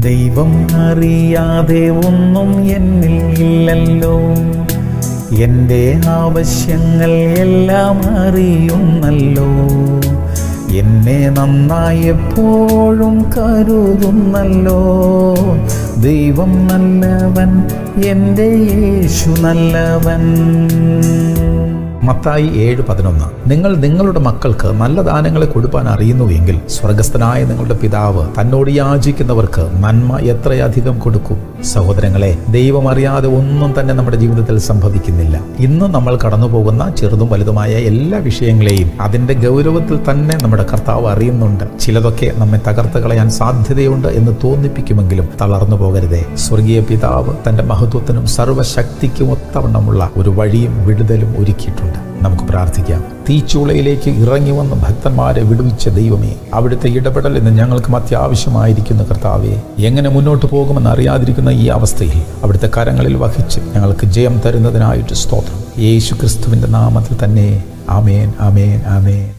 ദൈവം അറിയാതെ ഒന്നും എന്നിൽ ഇല്ലല്ലോ എൻ്റെ ആവശ്യങ്ങൾ എല്ലാം അറിയുന്നല്ലോ എന്നെ നന്നായി എപ്പോഴും കരുതുന്നല്ലോ ദൈവം നല്ലവൻ എൻ്റെ യേശു നല്ലവൻ മത്തായി ഏഴ് പതിനൊന്ന് നിങ്ങൾ നിങ്ങളുടെ മക്കൾക്ക് നല്ല ദാനങ്ങളെ കൊടുപ്പാൻ അറിയുന്നുവെങ്കിൽ സ്വർഗസ്ഥനായ നിങ്ങളുടെ പിതാവ് തന്നോട് യാചിക്കുന്നവർക്ക് നന്മ എത്രയധികം കൊടുക്കും സഹോദരങ്ങളെ ദൈവം അറിയാതെ ഒന്നും തന്നെ നമ്മുടെ ജീവിതത്തിൽ സംഭവിക്കുന്നില്ല ഇന്ന് നമ്മൾ കടന്നു പോകുന്ന ചെറുതും വലുതുമായ എല്ലാ വിഷയങ്ങളെയും അതിന്റെ ഗൗരവത്തിൽ തന്നെ നമ്മുടെ കർത്താവ് അറിയുന്നുണ്ട് ചിലതൊക്കെ നമ്മെ തകർത്ത് കളയാൻ സാധ്യതയുണ്ട് എന്ന് തോന്നിപ്പിക്കുമെങ്കിലും തളർന്നു പോകരുതേ സ്വർഗീയ പിതാവ് തന്റെ മഹത്വത്തിനും സർവശക്തിക്കും ഒത്തവണ്ണമുള്ള ഒരു വഴിയും വിടുതലും ഒരുക്കിയിട്ടുണ്ട് നമുക്ക് പ്രാർത്ഥിക്കാം തീച്ചൂളയിലേക്ക് ഇറങ്ങി വന്ന ഭക്തന്മാരെ വിടുവിച്ച ദൈവമേ അവിടുത്തെ ഇടപെടൽ എന്ന് ഞങ്ങൾക്കും അത്യാവശ്യമായിരിക്കുന്ന കർത്താവെ എങ്ങനെ മുന്നോട്ട് പോകുമെന്ന് അറിയാതിരിക്കുന്ന ഈ അവസ്ഥയിൽ അവിടുത്തെ കരങ്ങളിൽ വഹിച്ച് ഞങ്ങൾക്ക് ജയം തരുന്നതിനായിട്ട് സ്തോത്രം യേശു ക്രിസ്തുവിന്റെ നാമത്തിൽ തന്നെ ആമേൻ ആമേൻ ആമേൻ